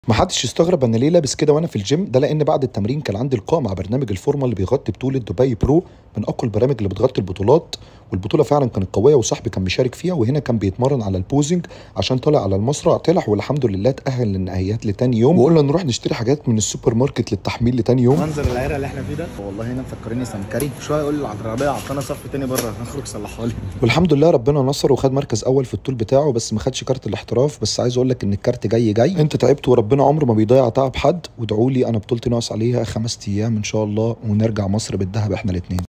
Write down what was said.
محدش يستغرب انا ليه لابس كده وانا في الجيم ده لان بعد التمرين كان عندي لقاء مع برنامج الفورمه اللي بيغطي بطوله دبي برو من اقوى البرامج اللي بتغطي البطولات والبطوله فعلا كانت قويه وصاحبي كان مشارك فيها وهنا كان بيتمرن على البوزنج عشان طالع على المسرح طلع والحمد لله تاهل للنهائيات لتاني يوم وقلنا نروح نشتري حاجات من السوبر ماركت للتحميل لتاني يوم منظر العيره اللي احنا فيه ده والله هنا مفكريني سمكري شويه يقول لي العربيه عطانا صف تاني بره نخرج صلحها لي والحمد لله ربنا نصر وخد مركز اول في الطول بتاعه بس ما خدش كارت الاحتراف بس عايز اقول لك ان الكارت جاي جاي انت تعبت وربنا عمره ما بيضيع تعب حد وادعوا لي انا بطولتي ناقص عليها خمس ايام ان شاء الله ونرجع مصر بالذهب احنا الاثنين